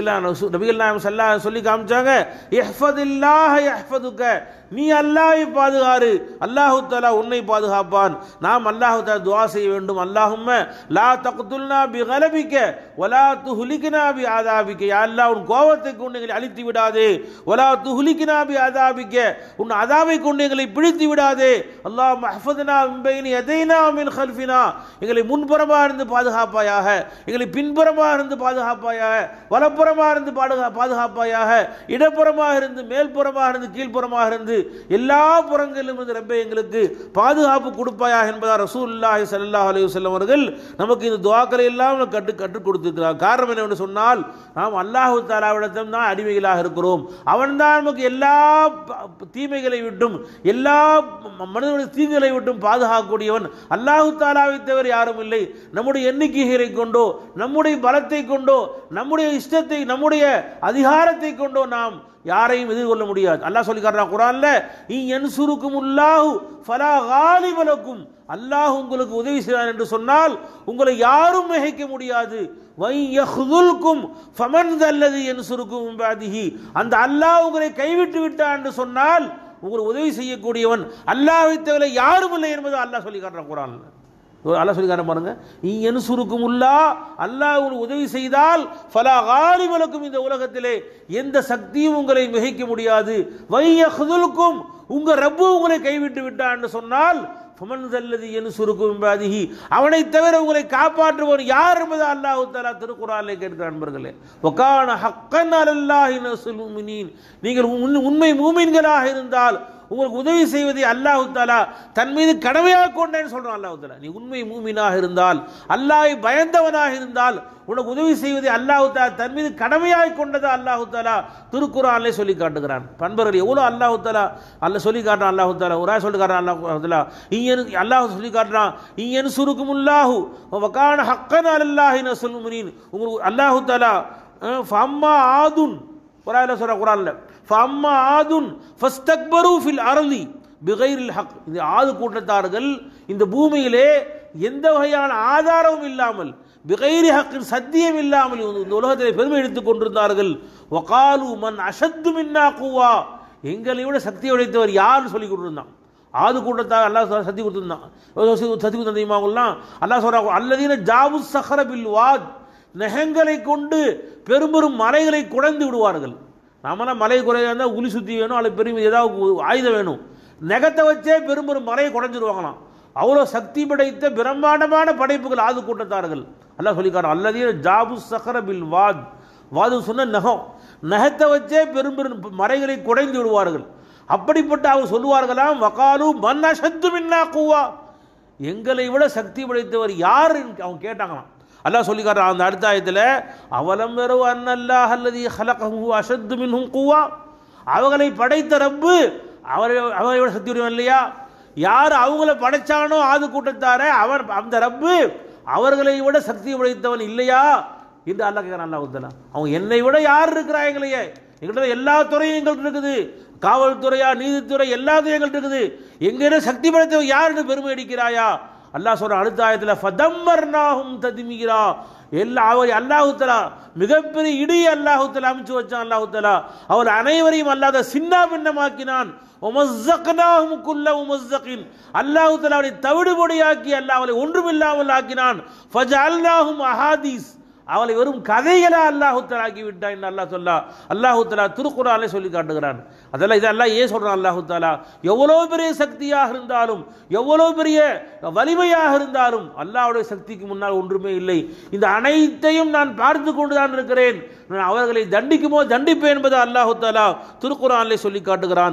நபிகள் நாயம் சல்லா சொல்லி காமிச்சாங்க எஹ்ஃபதில்லாஹ எஹ்ஃபதுக்க நீ அல்லாஹை பாதுகாரு அல்லாஹு தாலா உன்னை பாதுகாப்பான் நாம் அல்லாஹு தாலா துவா செய்ய வேண்டும் அல்லாஹும்ம லா தக்துல்னா பி கலபிக்க வலா துஹ்லிக்னா பி ஆதாபிக்க யா அல்லாஹ் உன் கோபத்தை கொண்டு எங்களை அழித்து விடாதே வலா துஹ்லிக்னா பி ஆதாபிக்க உன் அதாவை கொண்டு எங்களை பிடித்து விடாதே அல்லாஹ் மஹ்ஃபத்னா மின் பைனி யதைனா மின் கல்ஃபினா எங்களை முன்புறமாக இருந்து பாதுகாப்பாயாக எங்களை பின்புறமாக இருந்து பாதுகாப்பாயாக வலப்புறமாக இருந்து பாதுகா பாதுகாப்பாயாக இடப்புறமாக இருந்து மேல்புறமாக இருந்து கீழ்ப்புறமாக இருந்து எல்லா புறங்களிலும் இருந்து ரப்பே எங்களுக்கு பாதுகாப்பு கொடுப்பாயா என்பதா ரசூலுல்லாஹி ஸல்லல்லாஹு அலைஹி வஸல்லம் அவர்கள் நமக்கு இந்த துஆக்களை எல்லாம் கற்று கற்றுக் கொடுத்திருக்கிறார் காரணம் என்னவென்று சொன்னால் நாம் அல்லாஹு தாலாவிடத்தில் தான் அடிமைகளாக இருக்கிறோம் அவன்தான் நமக்கு எல்லா ப- தீமைகளை விட்டும் எல்லா மனிதனுடைய தீங்குகளை விட்டும் பாதுகாக்கக்கூடியவன் அல்லாஹு தாலாவை தவிர யாரும் இல்லை நம்முடைய எண்ணிக்கைகளை கொண்டோ நம்முடைய பலத்தை கொண்டோ நம்முடைய இஷ்டத்தை நம்முடைய அதிகாரத்தை கொண்டோ நாம் யாரையும் எதிர்கொள்ள முடியாது அல்லாஹ் சொல்லி காட்டுறான் குரான்ல என் சுருக்கும் உல்லாஹு ஃபலா காலிபலக்கும் அல்லாஹ் உங்களுக்கு உதவி செய்வான் என்று சொன்னால் உங்களை யாரும் மிகைக்க முடியாது வை யஹ்துல்கும் ஃபமன் தல்லது என் சுருக்கும் பாதிஹி அந்த அல்லாஹ் உங்களை கைவிட்டு விட்டான் என்று சொன்னால் உங்களுக்கு உதவி செய்யக்கூடியவன் அல்லாஹ்வை தவிர யாரும் இல்லை என்பதை அல்லாஹ் சொல்லி காட்டுறான் குரான்ல அல்லாஹ் சொல்லி காட்ட பாருங்க என் சுருக்கும் உள்ளா அல்லாஹ் உங்களுக்கு உதவி செய்தால் ஃபலா காலிபலக்கும் இந்த உலகத்திலே எந்த சக்தியும் உங்களை மிகைக்க முடியாது வையஹுதுலுக்கும் உங்க ரப்பு உங்களை கைவிட்டு விட்டான்னு சொன்னால் ஃபமன் தல்லதி என் சுருக்கும் பாதிஹி அவனை தவிர உங்களை காப்பாற்றுபவன் யார் என்பது அல்லாஹ் தஆலா திருக்குறானிலே கேட்கிற நண்பர்களே வகான ஹக்கன் அலல்லாஹி நஸ்ல் முஃமினீன் நீங்கள் உண்- உண்மை மூமின்களாக இருந்தால் உங்களுக்கு உதவி செய்வதை அல்லாஹு தாலா தன் மீது கடமையாக கொண்டேன்னு சொல்றான் அல்லாஹு தாலா நீ உண்மை மூமினாக இருந்தால் அல்லாஹை பயந்தவனாக இருந்தால் உனக்கு உதவி செய்வதை அல்லாஹு தாலா தன் மீது கடமையாக கொண்டதை அல்லாஹு தாலா திருக்குறானிலே சொல்லி காட்டுகிறான் பண்பர்கள் எவ்வளோ அல்லாஹு தாலா அல்ல சொல்லி காட்டுறான் அல்லாஹு தாலா ஒரு ஆள் சொல்லி காட்டுறான் அல்லாஹு தாலா இயன் அல்லாஹ் சொல்லி காட்டுறான் இயன் சுருக்கும் உல்லாஹு வகான ஹக்கன் அல்லாஹி நசுல் முனீன் உங்களுக்கு அல்லாஹு தாலா அஹ், ஃபம்மா ஆதுன் குரானில் சொல்ற குரானில் ஃபம்மா ஆதுன் ஃபஸ்தக்பரு ஃபில் அரளி பிகைரில் ஹக் இந்த ஆது கூட்டத்தார்கள் இந்த பூமியிலே எந்த வகையான ஆதாரமும் இல்லாமல் பிகைரி ஹக்கின் சத்தியம் இல்லாமல் இந்த இந்த உலகத்தில் பெருமை எடுத்துக் கொண்டிருந்தார்கள் வகாலு மன் அஷத்து மின்னா கூவா எங்களை விட சக்தி உடைத்தவர் யாருன்னு சொல்லி கொண்டிருந்தான் ஆது கூட்டத்தாக அல்லாஹ் சொல்ல சத்தி கொடுத்துருந்தான் சத்தி கொடுத்த தெரியுமாங்கலாம் அல்லாஹ் சொல்றாங்க அல்லதீன ஜாபு சஹர பில் வாத் நெகங்களை கொண்டு பெரும் பெரும் மலைகளை குடைந்து விடுவார்கள் நாமெல்லாம் மலை குறையா இருந்தால் உளி சுத்தி வேணும் அல்லது பெரும் ஏதாவது ஒரு ஆயுதம் வேணும் நெகத்தை வச்சே பெரும் பெரும் மலையை குடைஞ்சிருவாங்களாம் அவ்வளோ சக்தி படைத்த பிரம்மாண்டமான படைப்புகள் ஆது கூட்டத்தார்கள் அல்லாஹ் சொல்லிக்காரன் அல்லதீன ஜாபு சஹர பில் வாத் வாது சொன்ன நகம் நகத்தை வச்சே பெரும் பெரும் மலைகளை குடைந்து விடுவார்கள் அப்படிப்பட்ட அவர் சொல்லுவார்களாம் வகாலு மன் அஷத்து மின்னா கூவா எங்களை விட சக்தி படைத்தவர் யார் அவங்க கேட்டாங்களாம் அல்லாஹ் சொல்லி காட்டுறான் அந்த அடுத்த ஆயத்தில் அவலம் வெறும் அன்னல்லாஹ் அல்லது ஹலகஹு அஷத்து மின்ஹும் கூவா அவங்களை படைத்த ரப்பு அவரை அவரை விட சக்தி உடையவன் இல்லையா யார் அவங்கள படைச்சானோ ஆது கூட்டத்தார அவர் அந்த ரப்பு அவர்களை விட சக்தி படைத்தவன் இல்லையா என்று அல்லாஹ் கேட்குறான் அல்லாஹ் உத்தலா அவங்க என்னை விட யார் இருக்கிறா எங்களையே எங்கள்கிட்ட எல்லா துறையும் எங்கள்கிட்ட இருக்குது காவல்துறையா நீதித்துறை எல்லாத்தையும் எங்கள்கிட்ட இருக்குது எங்கிட்ட சக்தி படைத்தவன் யாருன்னு பெருமை அடிக்கிறாயா அல்லாஹ் சொல்ற அடுத்த ஆயத்தில் ஃபதம்மர்னாஹும் ததிமீரா எல்லா அவர் அல்லாஹு தலா மிகப்பெரிய இடி அல்லாஹு தலா அமைச்சு வச்சான் அல்லாஹு தலா அவர் அனைவரையும் அல்லாத சின்ன பின்னமாக்கினான் உமஸ்ஸக்னாஹும் குல்ல உமஸ்ஸகின் அல்லாஹு தலா அவரை தவிடுபொடியாக்கி அல்லாஹ் அவரை ஒன்றுமில்லாமல் ஆக்கினான் ஃபஜஅல்னாஹும் அஹாதீஸ் அவளை வெறும் கதைகளா அல்லாஹு தலா ஆக்கி விட்டான் என்று அல்லாஹ் சொல்லா அல்லாஹு தலா திருக்குறாலே சொல்லி காட்டுகிறான் அதெல்லாம் இதெல்லாம் ஏன் சொல்றான் அல்லாஹு தாலா எவ்வளோ பெரிய சக்தியாக இருந்தாலும் எவ்வளோ பெரிய வலிமையாக இருந்தாலும் அல்லாஹ்வுடைய சக்திக்கு முன்னால் ஒன்றுமே இல்லை இந்த அனைத்தையும் நான் பார்த்து கொண்டு தான் இருக்கிறேன் நான் அவர்களை தண்டிக்குமோ தண்டிப்பேன் என்பதை அல்லாஹு தாலா திருக்குறானிலே சொல்லி காட்டுகிறான்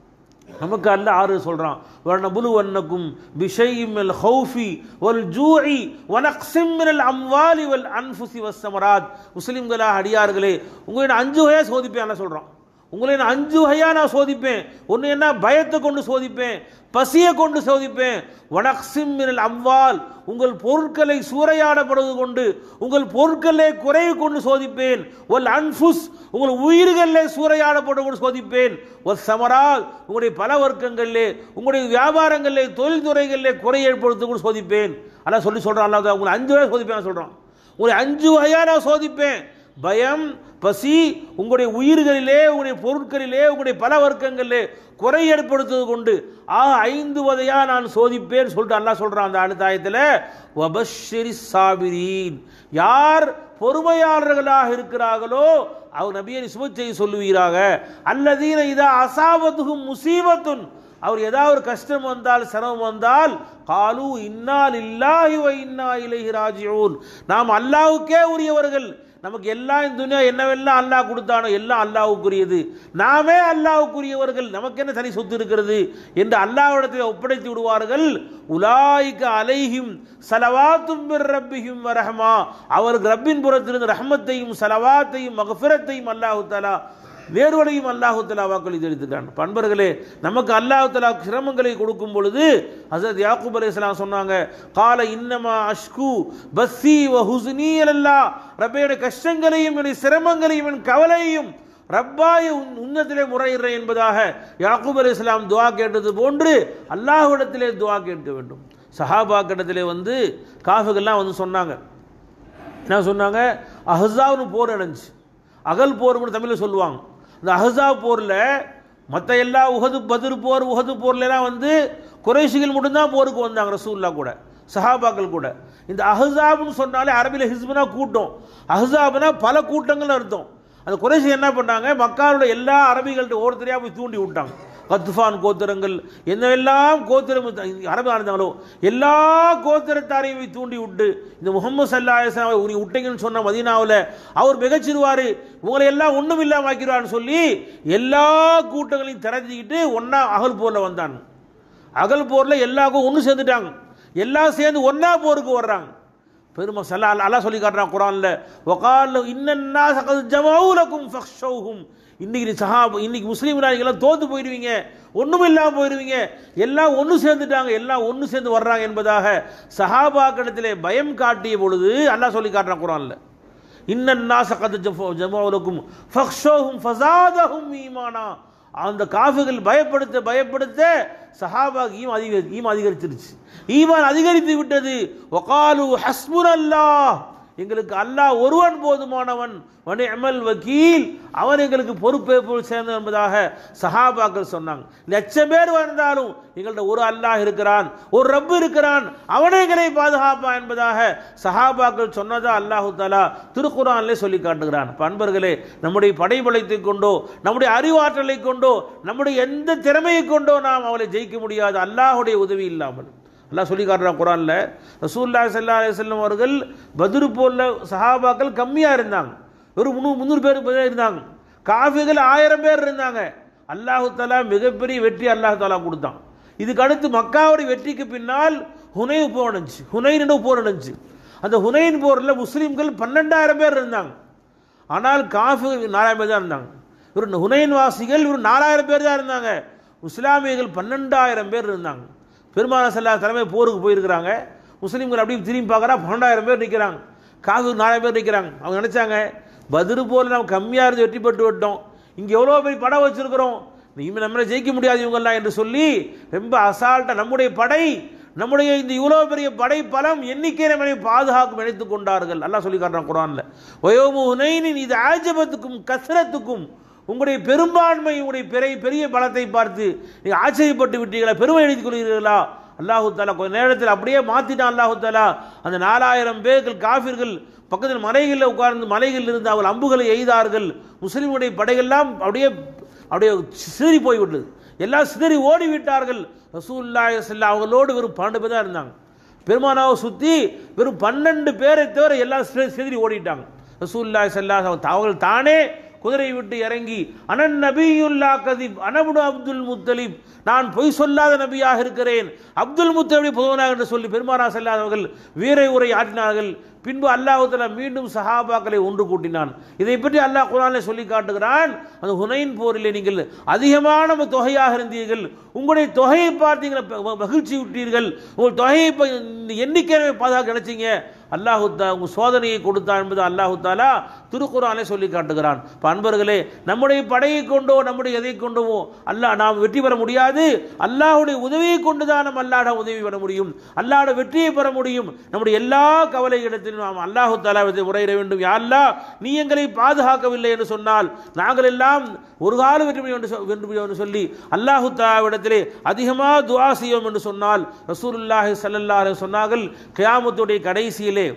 நமக்கு அல்ல ஆறு சொல்றான் வர்ணபுலு வன்னக்கும் பிஷைமில் ஹௌஃபி வல் ஜூஇ வனக்ஸிம் மினல் அம்வாலி வல் அன்ஃபுசி வஸ்ஸமராத் முஸ்லிம்களா அடியார்களே உங்களை நான் அஞ்சு வகையாக சோதிப்பேன் சொல்றான் உங்களை நான் அஞ்சு வகையா நான் சோதிப்பேன் ஒன்று என்ன பயத்தை கொண்டு சோதிப்பேன் பசியை கொண்டு சோதிப்பேன் வனக்சிம் மினல் அம்வால் உங்கள் பொருட்களை சூறையாடப்படுவது கொண்டு உங்கள் பொருட்களே குறைவு கொண்டு சோதிப்பேன் ஒல் அன்ஃபுஸ் உங்கள் உயிர்களிலே சூறையாடப்படுவது கொண்டு சோதிப்பேன் ஒரு சமரால் உங்களுடைய பல வர்க்கங்களிலே உங்களுடைய வியாபாரங்களிலே தொழில்துறைகளிலே குறை ஏற்படுத்த கூட சோதிப்பேன் அதான் சொல்லி சொல்கிறான் அல்லாஹ் உங்களை அஞ்சு வகை சோதிப்பேன் சொல்கிறான் உங்களை அஞ்சு வகையா நான் சோதிப்பேன் பயம் பசி உங்களுடைய உயிர்களிலே உங்களுடைய பொருட்களிலே உங்களுடைய பல வர்க்கங்களிலே குறை ஏற்படுத்துவது கொண்டு ஆக ஐந்து வதையா நான் சோதிப்பேன் சொல்லிட்டு அல்லாஹ் சொல்றான் அந்த அடுத்த ஆயத்தில் வபஷிரி சாபிரீன் யார் பொறுமையாளர்களாக இருக்கிறார்களோ அவர் நபியை சுப செய்தி சொல்லுவீராக அல்லதீன இதா அசாபத்துகும் முசீபத்துன் அவர் ஏதாவது ஒரு கஷ்டம் வந்தால் சிரமம் வந்தால் காலு இன்னால் இல்லாஹி வ இன்னா இலைஹி ராஜிஊன் நாம் அல்லாஹ்வுக்கே உரியவர்கள் நமக்கு எல்லாம் இந்த துனியா என்னவெல்லாம் அல்லாஹ் கொடுத்தானோ எல்லாம் அல்லாஹ்வுக்குரியது நாமே அல்லாஹ்வுக்குரியவர்கள் நமக்கு என்ன தனி சொத்து இருக்கிறது என்று அல்லாஹ்விடத்தில் ஒப்படைத்து விடுவார்கள் உலாய்க அலைஹிம் சலவாத்தும் மிர் ரப்பிஹிம் வரஹமா அவருக்கு ரப்பின் புறத்திலிருந்து ரஹமத்தையும் சலவாத்தையும் மகஃபிரத்தையும் அல்லாஹு தஆலா வேறுவடையும் அல்லாஹு தலா வாக்களித்து எடுத்துட்டான் பண்பர்களே நமக்கு அல்லாஹு தலா சிரமங்களை கொடுக்கும் பொழுது ஹசரத் யாக்கூப் அலி இஸ்லாம் சொன்னாங்க கால இன்னமா அஷ்கு பஸ்ஸி வ ஹுஸ்னி அல்லா ரப்பையுடைய கஷ்டங்களையும் என்னுடைய சிரமங்களையும் என் கவலையும் ரப்பாய உன் உன்னத்திலே முறையிடுறேன் என்பதாக யாக்கூப் அலி இஸ்லாம் துவா கேட்டது போன்று அல்லாஹ்விடத்திலே துவா கேட்க வேண்டும் சஹாபா கிட்டத்திலே வந்து காஃபுகள்லாம் வந்து சொன்னாங்க என்ன சொன்னாங்க அஹ்ஸாவ்னு போர் நடந்துச்சு அகல் போர்னு தமிழில் சொல்லுவாங்க இந்த அஹ்ஸா போரில் மற்ற எல்லா உகது பதிர் போர் உகது போர்லாம் வந்து குறைஷிகள் மட்டும்தான் போருக்கு வந்தாங்க ரசூல்லா கூட சஹாபாக்கள் கூட இந்த அஹ்ஸாப்னு சொன்னாலே அரபியில் ஹிஸ்புனா கூட்டம் அஹ்ஸாப்னா பல கூட்டங்கள் அர்த்தம் அந்த குறைஷி என்ன பண்ணாங்க மக்காவோட எல்லா அரபிகள்ட்ட ஒவ்வொருத்தரையாக போய் தூண்டி விட்டாங்க கத்துஃபான் கோத்திரங்கள் என்னவெல்லாம் கோத்திரம் அரபு இருந்தாங்களோ எல்லா கோத்திரத்தாரையும் போய் தூண்டி விட்டு இந்த முகமது சல்லா நீ விட்டீங்கன்னு சொன்ன மதீனாவில் அவர் மிகச்சிருவார் உங்களை எல்லாம் ஒன்றும் இல்லாமல் ஆக்கிடுவார்னு சொல்லி எல்லா கூட்டங்களையும் திறந்துக்கிட்டு ஒன்றா அகல் போரில் வந்தாங்க அகல் போரில் எல்லாருக்கும் ஒன்று சேர்ந்துட்டாங்க எல்லாம் சேர்ந்து ஒன்றா போருக்கு வர்றாங்க பெருமை சல்லா அல்லா சொல்லி காட்டுறான் குரான்ல ஒகால் இன்னன்னா சகது ஜமௌலக்கும் ஃபக்ஷௌஹும் இன்னைக்கு சஹாப் இன்னைக்கு முஸ்லீம் எல்லாம் தோத்து போயிடுவீங்க ஒன்றும் இல்லாமல் போயிடுவீங்க எல்லாம் ஒன்று சேர்ந்துட்டாங்க எல்லாம் ஒன்று சேர்ந்து வர்றாங்க என்பதாக சஹாபாக்கிடத்திலே பயம் காட்டிய பொழுது அல்லாஹ் சொல்லி காட்டுறான் குரான்ல இன்னன்னா சகது ஜமௌலக்கும் ஃபக்ஷௌஹும் ஃபசாதஹும் ஈமானா அந்த காஃபுகள் பயப்படுத்த பயப்படுத்த சஹாபாக்கு ஈம் அதிக ஈம் அதிகரிச்சிருச்சு ஈமான் அதிகரித்து விட்டது ஒகாலு ஹஸ்முன் அல்லாஹ் எங்களுக்கு அல்லாஹ் ஒருவன் போதுமானவன் வனிஅமல் வக்கீல் அவன் எங்களுக்கு பொறுப்பே போல் சேர்ந்தது என்பதாக சஹாபாக்கள் சொன்னாங்க லட்சம் பேர் வந்தாலும் எங்கள்ட்ட ஒரு அல்லாஹ் இருக்கிறான் ஒரு ரப்பு இருக்கிறான் அவனே எங்களை பாதுகாப்பான் என்பதாக சஹாபாக்கள் சொன்னதா அல்லாஹு தாலா திருக்குறான்லே சொல்லி காட்டுகிறான் பண்பர்களே நம்முடைய படைபலத்தை கொண்டோ நம்முடைய அறிவாற்றலை கொண்டோ நம்முடைய எந்த திறமையை கொண்டோ நாம் அவளை ஜெயிக்க முடியாது அல்லாஹுடைய உதவி இல்லாமல் அல்லாஹ் சொல்லி காட்டுறான் குரான்ல ரசூல்லா சல்லா அலிஸ்லம் அவர்கள் பத்ரு போல சஹாபாக்கள் கம்மியாக இருந்தாங்க ஒரு முந்நூறு முந்நூறு பேர் தான் இருந்தாங்க காஃபிகள் ஆயிரம் பேர் இருந்தாங்க அல்லாஹு தாலா மிகப்பெரிய வெற்றி அல்லாஹு தாலா கொடுத்தான் இதுக்கு அடுத்து மக்காவுடைய வெற்றிக்கு பின்னால் ஹுனை போர் நடந்துச்சு ஹுனைன் போர் நடந்துச்சு அந்த ஹுனைன் போரில் முஸ்லீம்கள் பன்னெண்டாயிரம் பேர் இருந்தாங்க ஆனால் காஃபி நாலாயிரம் பேர் தான் இருந்தாங்க ஒரு ஹுனைன் வாசிகள் ஒரு நாலாயிரம் பேர் தான் இருந்தாங்க இஸ்லாமியர்கள் பன்னெண்டாயிரம் பேர் இருந்தாங்க பெருமான செல்லா தலைமை போருக்கு போயிருக்கிறாங்க முஸ்லீம்கள் அப்படியே திரும்பி பார்க்குறா பன்னெண்டாயிரம் பேர் நிற்கிறாங்க காசு நாலாயிரம் பேர் நிற்கிறாங்க அவங்க நினச்சாங்க பதிரு போல நம்ம கம்மியாக இருந்து வெற்றி பெற்று விட்டோம் இங்கே எவ்வளோ பெரிய படம் வச்சுருக்கிறோம் இனிமேல் நம்மளை ஜெயிக்க முடியாது இவங்கெல்லாம் என்று சொல்லி ரொம்ப அசால்ட்டாக நம்முடைய படை நம்முடைய இந்த இவ்வளோ பெரிய படை பலம் எண்ணிக்கை நம்மளை பாதுகாக்கும் நினைத்துக் கொண்டார்கள் அல்லாஹ் சொல்லி காட்டுறான் குரானில் ஒயோமு உனைனின் இது ஆஜபத்துக்கும் கசரத்துக்கும் உங்களுடைய பெரும்பான்மை உங்களுடைய பெரிய பெரிய பலத்தை பார்த்து நீங்கள் ஆச்சரியப்பட்டு விட்டீர்களா பெருமை எழுதிக் கொள்கிறீர்களா அல்லாஹு தாலா கொஞ்ச நேரத்தில் அப்படியே மாற்றிட்டான் அல்லாஹு தாலா அந்த நாலாயிரம் பேர்கள் காஃபிர்கள் பக்கத்தில் மலைகளில் உட்கார்ந்து மலைகளில் இருந்து அவர்கள் அம்புகளை எய்தார்கள் முஸ்லீமுடைய படைகள்லாம் அப்படியே அப்படியே சிதறி போய்விட்டது எல்லாம் சிதறி ஓடி விட்டார்கள் ரசூல்லா செல்லா அவங்களோடு வெறும் பன்னெண்டு பேர் தான் இருந்தாங்க பெருமானாவை சுற்றி வெறும் பன்னெண்டு பேரை தவிர எல்லாம் சிதறி ஓடிட்டாங்க ரசூல்லா செல்லா அவர்கள் தானே குதிரை விட்டு இறங்கி அனன் நபியுல்லா கதிப் அனபுடு அப்துல் முத்தலிப் நான் பொய் சொல்லாத நபியாக இருக்கிறேன் அப்துல் முத்தலிப் புதவனாக என்று சொல்லி பெருமானா செல்லாதவர்கள் வீரை உரை ஆற்றினார்கள் பின்பு அல்லாஹுத்தலா மீண்டும் சஹாபாக்களை ஒன்று கூட்டினான் இதை பற்றி அல்லாஹ் குரானை சொல்லி காட்டுகிறான் அந்த ஹுனைன் போரிலே நீங்கள் அதிகமான தொகையாக இருந்தீர்கள் உங்களுடைய தொகையை பார்த்தீங்களா மகிழ்ச்சி விட்டீர்கள் உங்கள் தொகையை ப- இந்த எண்ணிக்கையை பாதுகாக்க நினைச்சீங்க அல்லாஹு தா உங்கள் சோதனையை கொடுத்தான் என்பது அல்லாஹு தாலா திருக்குறானே சொல்லி காட்டுகிறான் இப்போ அன்பர்களே நம்முடைய படையை கொண்டோ நம்முடைய எதை கொண்டோ அல்லாஹ் நாம் வெற்றி பெற முடியாது அல்லாஹ்வுடைய உதவியை கொண்டு தான் நம்ம அல்லாட உதவி பெற முடியும் அல்லாட வெற்றியை பெற முடியும் நம்முடைய எல்லா கவலை இடத்திலும் நாம் அல்லாஹு தாலாவை உரையிட வேண்டும் யா அல்லாஹ் நீ எங்களை பாதுகாக்கவில்லை என்று சொன்னால் நாங்கள் எல்லாம் ஒரு கால வெற்றி பெறுவோம் என்று சொ- வெற்றி பெறுவோம் என்று சொல்லி அல்லாஹு தாலாவிடத்திலே அதிகமாக துஆ செய்வோம் என்று சொன்னால் ரசூலுல்லாஹி ஸல்லல்லாஹு அலைஹி சொன்னார்கள் கியாமத்துடைய கடைசியிலே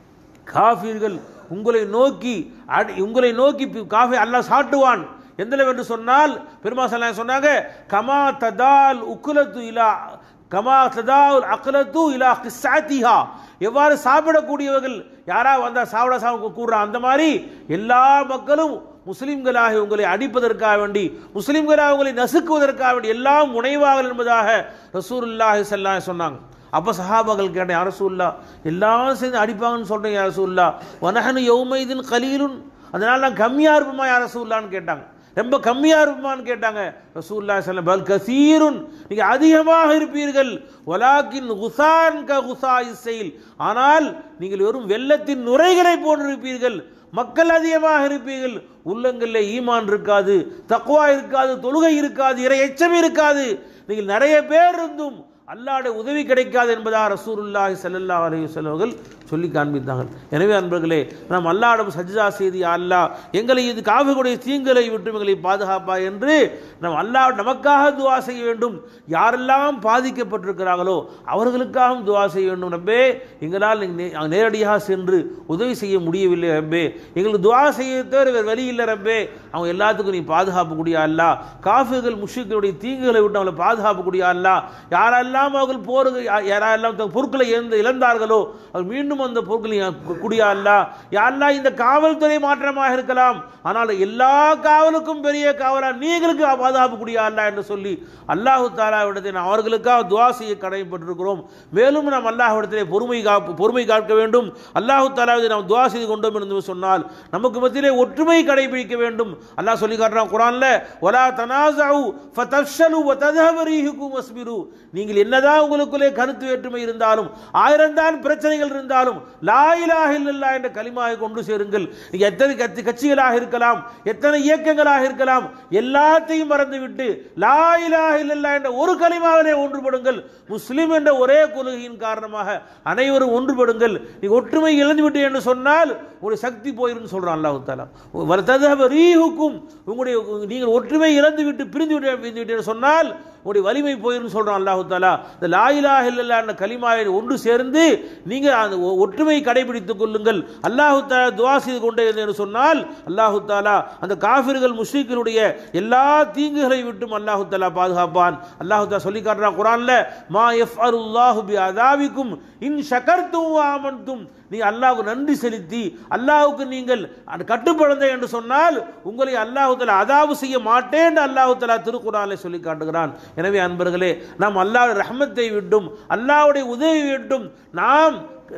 காஃபிர்கள் உங்களை நோக்கி அடி- உங்களை நோக்கி பி- காஃபி அல்லாஹ் சாட்டுவான் எந்தளவு என்று சொன்னால் பெருமா சல்லாம் சொன்னாங்க கமா ததால் உக்குலத்து இலா கமா ததால் அக்லத்து இலா கிஸ்ஸாத்திஹா எவ்வாறு சாப்பிடக்கூடியவர்கள் யாரா வந்தா சாப்பிட சாப்பிட கூடுறா அந்த மாதிரி எல்லா மக்களும் முஸ்லிம்களாக உங்களை அடிப்பதற்காக வேண்டி முஸ்லிம்களாக உங்களை நசுக்குவதற்காக வேண்டி எல்லாம் முனைவார்கள் என்பதாக ரசூலுல்லாஹி ஸல்லல்லாஹு அலைஹி சொன்னாங்க அப்போ சஹாபாக்கள் கேட்டேன் யார சூல்லா எல்லாரும் சேர்ந்து அடிப்பாங்கன்னு சொல்கிறேன் யார சூல்லா வனஹனு யௌமைதின் கலீலுன் அதனால நான் கம்மியாக இருப்போமா யார சூல்லான்னு கேட்டாங்க ரொம்ப கம்மியாக இருப்போமான்னு கேட்டாங்க ரசூல்லா சொல்ல பல் கசீருன் நீங்கள் அதிகமாக இருப்பீர்கள் வலாக்கின் குசான் க குசா இசையில் ஆனால் நீங்கள் வெறும் வெள்ளத்தின் நுரைகளை போன்றிருப்பீர்கள் மக்கள் அதிகமாக இருப்பீர்கள் உள்ளங்களில் ஈமான் இருக்காது தக்குவா இருக்காது தொழுகை இருக்காது இறை எச்சம் இருக்காது நீங்கள் நிறைய பேர் இருந்தும் அல்லாஹ்வுடைய உதவி கிடைக்காது என்பதா ரசூலுல்லாஹி ஸல்லல்லாஹு அலைஹி வஸல்லம் அவர்கள் சொல்லி காண்பித்தார்கள் எனவே அன்பர்களே நாம் அல்லாஹ்விடம் சஜ்ஜா செய்து யா அல்லாஹ் எங்களை இது காவிகளுடைய தீங்களை விட்டு எங்களை பாதுகாப்பா என்று நாம் அல்லாஹ் நமக்காக துவா செய்ய வேண்டும் யாரெல்லாம் பாதிக்கப்பட்டிருக்கிறார்களோ அவர்களுக்காகவும் துவா செய்ய வேண்டும் ரப்பே எங்களால் நே- நேரடியாக சென்று உதவி செய்ய முடியவில்லை ரப்பே எங்களுக்கு துவா செய்ய தவிர வேறு வழி இல்லை ரப்பே அவங்க எல்லாத்துக்கும் நீ பாதுகாப்பு கூடிய அல்லா காஃபிர்கள் முஷிக்களுடைய தீங்குகளை விட்டு அவங்களை பாதுகாப்பு கூடிய அல்லா யாரெல்லாம் அவர்கள் போருக்கு யா- யாரெல்லாம் தங்கள் பொருட்களை இழந்து இழந்தார்களோ அவர் மீண்டும் அந்த பொருட்களை கூடிய அல்லா யாரெல்லாம் இந்த காவல்துறை மாற்றமாக இருக்கலாம் ஆனால் எல்லா காவலுக்கும் பெரிய காவலா நீங்களுக்கு பாதுகாப்பு கூடிய அல்லா என்று சொல்லி அல்லாஹு தாலாவிடத்தை நாம் அவர்களுக்காக துவா செய்ய கடமைப்பட்டிருக்கிறோம் மேலும் நாம் அல்லாஹ்விடத்திலே பொறுமை காப்பு பொறுமை காக்க வேண்டும் அல்லாஹு தாலாவை நாம் துவா செய்து கொண்டோம் என்று சொன்னால் நமக்கு மத்தியிலே ஒற்றுமை கடைபிடிக்க வேண்டும் அல்லாஹ் சொல்லி காட்டுறான் குரான்ல வலா தனாசு ஃபதஃஷலு வததஹப ரீஹுக்கும் வஸ்பிரு நீங்கள் என்னதான் உங்களுக்குள்ளே கருத்து வேற்றுமை இருந்தாலும் ஆயிரம் தான் பிரச்சனைகள் இருந்தாலும் லா இலாஹ இல்லல்லாஹ் என்ற கலிமாவை கொண்டு சேருங்கள் நீங்க எத்தனை கட்சி கட்சிகளாக இருக்கலாம் எத்தனை இயக்கங்களாக இருக்கலாம் எல்லாத்தையும் மறந்துவிட்டு லா இலாஹ இல்லல்லாஹ் என்ற ஒரு கலிமாவிலே ஒன்றுபடுங்கள் முஸ்லிம் என்ற ஒரே கொள்கையின் காரணமாக அனைவரும் ஒன்றுபடுங்கள் நீ ஒற்றுமை இழந்து விட்டு என்று சொன்னால் ஒரு சக்தி போயிருந்து சொல்றான் அல்லாஹ் தாலா வலததஹப ரீஹுக்கும் உங்களுடைய நீங்கள் ஒற்றுமை இழந்து விட்டு பிரிந்து விட்டு பிரிந்து விட்டு என்று சொன்னால் உங்களுடைய வலிமை போயிருந்து சொல்றான் அல்லாஹு தாலா இந்த லாயிலாக இல்லல்லா என்ற கலிமாவை ஒன்று சேர்ந்து நீங்கள் அந்த ஒ- ஒற்றுமையை கடைபிடித்துக் கொள்ளுங்கள் அல்லாஹு தாலா துவா செய்து கொண்டே இருந்தேன் என்று சொன்னால் அல்லாஹு தாலா அந்த காஃபிர்கள் முஸ்லிக்களுடைய எல்லா தீங்குகளை விட்டும் அல்லாஹு தாலா பாதுகாப்பான் அல்லாஹு தாலா சொல்லி காட்டுறான் குரான்ல மா எஃப் அருல்லாஹு பி அதாவிக்கும் இன் ஷகர்த்தும் ஆமன்தும் நீ அல்லாஹ்வுக்கு நன்றி செலுத்தி அல்லாஹ்வுக்கு நீங்கள் அந்த கட்டுப்படுந்த என்று சொன்னால் உங்களை அல்லாஹு தஆலா அதாவு செய்ய மாட்டேன் என்று அல்லாஹு தஆலா திருக்குறானிலே சொல்லி காட்டுகிறான் எனவே அன்பர்களே நாம் அல்லாஹ் ரஹ்மத்தை விட்டும் அல்லாஹ்வுடைய உதவி விட்டும் நாம்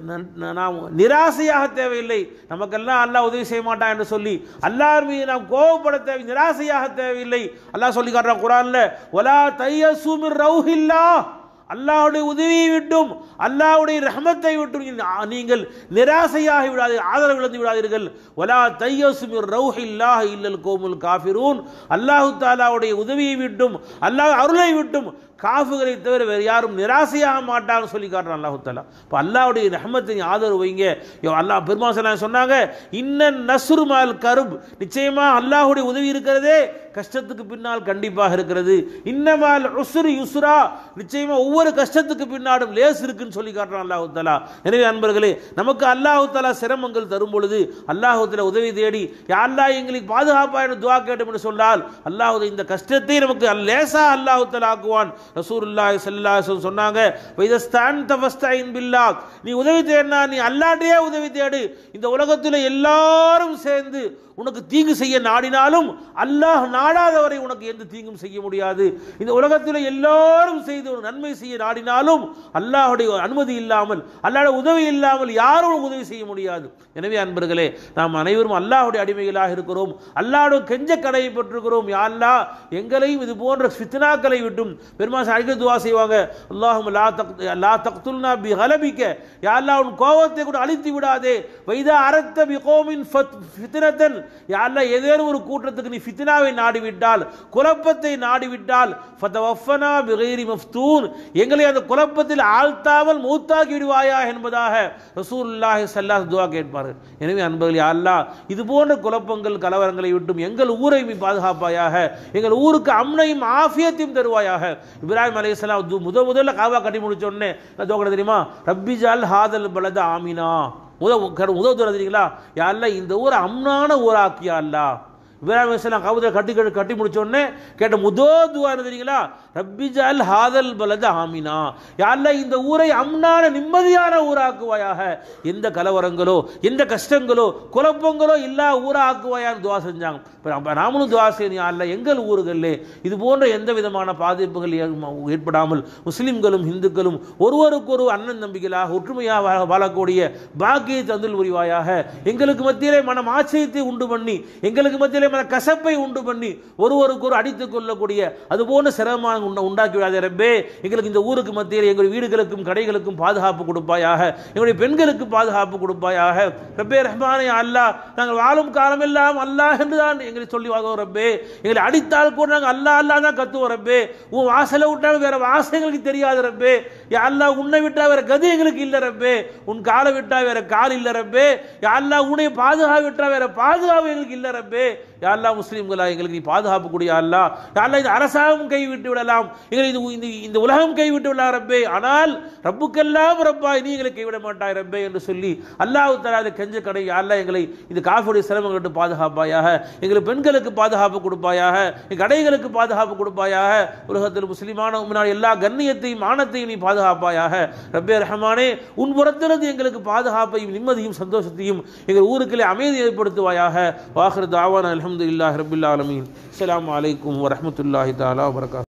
ந- நாம் நிராசையாக தேவையில்லை நமக்கெல்லாம் அல்லாஹ் உதவி செய்ய மாட்டான் என்று சொல்லி அல்லாஹ் மீது நாம் கோபப்பட தேவை நிராசையாக தேவையில்லை அல்லாஹ் சொல்லி காட்டுறான் குரான்ல ஒலா தையசு மிர் ரௌஹில்லா அல்லாஹ்வுடைய உதவியை விட்டும் அல்லாஹ்வுடைய ரஹமத்தை விட்டும் நீ- நீங்கள் நிராசையாகி விடாதீர்கள் ஆதரவு இழந்து விடாதீர்கள் வலா தையசு மிர் ரௌஹில்லாஹ் இல்லல் கோமுல் காஃபிரூன் அல்லாஹு தாலாவுடைய உதவியை விட்டும் அல்லாஹ் அருளை விட்டும் காஃபுகளை தவிர வேறு யாரும் நிராசையாக மாட்டாங்கன்னு சொல்லி காட்டுறான் அல்லாஹு தாலா இப்போ அல்லாஹ்வுடைய ரஹமத்தை நீ ஆதரவு வைங்க யோ அல்லாஹ் பெருமாசலாம் சொன்னாங்க இன்னன் நஸ்ரு மால் கருப் நிச்சயமா அல்லாஹ்வுடைய உதவி இருக்கிறதே கஷ்டத்துக்கு பின்னால் கண்டிப்பாக இருக்கிறது இன்னமால் உஸ்ரு யுஸ்ரா நிச்சயமா ஒவ்வொரு கஷ்டத்துக்கு பின்னாடும் லேஸ் இருக்குன்னு சொல்லி காட்டுறான் அல்லாஹு தாலா எனவே அன்பர்களே நமக்கு அல்லாஹு தாலா சிரமங்கள் தரும் பொழுது அல்லாஹு தாலா உதவி தேடி யா அல்லாஹ் எங்களுக்கு பாதுகாப்பா என்று துவா கேட்டோம் என்று சொன்னால் அல்லாஹ் இந்த கஷ்டத்தை நமக்கு லேசா அல்லாஹு தாலா ஆக்குவான் ரசூலுல்லாஹி ஸல்லல்லாஹு அலைஹி வஸல்லம் சொன்னாங்க வைதஸ்தான் தவஸ்தைன் பில்லாஹ் நீ உதவி தேடினா நீ அல்லாஹ்ட்டே உதவி தேடு இந்த உலகத்தில் எல்லாரும் சேர்ந்து உனக்கு தீங்கு செய்ய நாடினாலும் அல்லாஹ் நாடாதவரை உனக்கு எந்த தீங்கும் செய்ய முடியாது இந்த உலகத்தில் எல்லாரும் செய்து ஒரு நன்மை செய்ய நாடினாலும் அல்லாஹுடைய அனுமதி இல்லாமல் அல்லாஹ்வுடைய உதவி இல்லாமல் யாரும் உனக்கு உதவி செய்ய முடியாது எனவே அன்பர்களே நாம் அனைவரும் அல்லாஹ்வுடைய அடிமைகளாக இருக்கிறோம் அல்லாஹ்வுடைய கெஞ்ச கடையை பெற்றிருக்கிறோம் யா அல்லாஹ் எங்களையும் இது போன்ற ஃபித்னாக்களை விட்டும் பெருமாள் அடிக்க துவா செய்வாங்க அல்லாஹும் லா தக் லா தக்துல்னா பி கலபிக்க யா அல்லாஹ் உன் கோபத்தை கூட அழித்து விடாதே வைதா அரத்த பி கோமின் ஃபித்னத்தன் யா அல்லாஹ் ஏதேனும் ஒரு கூட்டத்துக்கு நீ ஃபித்னாவை நாடிவிட்டால் குழப்பத்தை நாடிவிட்டால் ஃபதவஃபனா பிகைரி மஃப்தூன் எங்களை அந்த குழப்பத்தில் ஆழ்த்தாமல் மூத்தாக்கி விடுவாயா என்பதாக ரசூலுல்லாஹி ஸல்லல்லாஹு துவா கேட்பார்கள் எனவே அன்பர்களே அல்லாஹ் இது போன்ற குழப்பங்கள் கலவரங்களை விட்டும் எங்கள் ஊரை நீ பாதுகாப்பாயாக எங்கள் ஊருக்கு அம்னையும் ஆஃபியத்தையும் தருவாயாக இப்ராஹிம் அலைஹிஸ்ஸலாம் து- முத முதல்ல காவா கட்டி முடிச்ச உடனே என்ன தோக்கட தெரியுமா ரப்பி ஜால் ஹாதல் பலத ஆமினா உதவு கரு- உதவு தர தெரியுங்களா யாரில் இந்த ஊரை அம்னான ஊராக்கியா அல்லா இப்ராஹிம் அலைஹிஸ்ஸலாம் கவுதை கட்டி கட்டி கட்டி முடிச்ச உடனே கேட்ட முதோ துவா என்ன தெரியுங்களா ரப்பி ஜால் ஹாதல் பலத ஆமினா யாரில் இந்த ஊரை அம்னான நிம்மதியான ஊராக்குவாயாக எந்த கலவரங்களோ எந்த கஷ்டங்களோ குழப்பங்களோ இல்லா ஊரா ஆக்குவாயான்னு துவா செஞ்சாங்க இப்ப நம்ம- நாமளும் துவா செய்யணும் அல்ல எங்கள் ஊர்களிலே இது போன்ற எந்த விதமான பாதிப்புகள் ஏ- ஏற்படாமல் முஸ்லிம்களும் இந்துக்களும் ஒருவருக்கொரு அண்ணன் நம்பிக்கைகளாக ஒற்றுமையாக வாழ- வாழக்கூடிய பாக்கியை தந்தில் புரிவாயாக எங்களுக்கு மத்தியிலே மனம் ஆச்சரியத்தை உண்டு பண்ணி எங்களுக்கு மத்தியிலே மன கசப்பை உண்டு பண்ணி ஒருவருக்கொரு அடித்துக் கொள்ளக்கூடிய அது போன்ற சிரமமான உண்ட- உண்டாக்கி விடாதே ரப்பே எங்களுக்கு இந்த ஊருக்கு மத்தியில் எங்கள் வீடுகளுக்கும் கடைகளுக்கும் பாதுகாப்பு கொடுப்பாயாக எங்களுடைய பெண்களுக்கு பாதுகாப்பு கொடுப்பாயாக ரப்பே ரஹ்மானே அல்லாஹ் நாங்கள் வாழும் காலமெல்லாம் அல்லாஹ் என்று தான் எங்களை சொல்லி வாங்குவோம் ரப்பே எங்களை அடித்தால் கூட நாங்கள் அல்லாஹ் அல்லாஹ் தான் கத்துவோம் ரப்பே உன் வாசலை விட்டால் வேற வாசல் எங்களுக்கு தெரியாது ரப்பே யா அல்லாஹ் உன்னை விட்டா வேற கதி எங்களுக்கு இல்லை ரப்பே உன் காலை விட்டா வேற கால் இல்லை ரப்பே யா அல்லாஹ் உன்னை பாதுகாப்பு விட்டா வேற பாதுகாப்பு எங்களுக்கு இல்லை ரப்பே யா அல்லாஹ் முஸ்லீம்களா எங்களுக்கு நீ பாதுகாப்பு கூடிய அல்லாஹ் யா அல்லாஹ் இந்த அரசாங்கம் கைவிட்டு விடலாம் எங்களை இது இந்த இந்த உலகம் கைவிட்டு விடலாம் ரப்பே ஆனால் ரப்புக்கெல்லாம் ரப்பாய் நீ எங்களை கைவிட மாட்டாய் ரப்பே என்று சொல்லி அல்லாஹ் தராத கெஞ்ச கடை யா அல்லாஹ் எங்களை இந்த காஃபுடைய சிரமங்களுக்கு பாதுகாப்பாயாக எங்களுக்கு பெண்களுக்கு பாதுகாப்பு கொடுப்பாயாக எங்கள் கடைகளுக்கு பாதுகாப்பு கொடுப்பாயாக உலகத்தில் முஸ்லிமான முன்னாடி எல்லா கண்ணியத்தையும் மானத்தையும் நீ பாதுகாப்பாயாக ரப்பே ரஹமானே உன் புறத்திலிருந்து எங்களுக்கு பாதுகாப்பையும் நிம்மதியும் சந்தோஷத்தையும் எங்கள் ஊருக்களே அமைதி ஏற்படுத்துவாயாக வாஹர் தாவான் அல்ஹம்துலில்லாஹி ரபில் ஆலமீன் அஸ்ஸலாமு அலைக்கும் வரஹ்மத்துல்லாஹி தஆலா வபரகாத்துஹு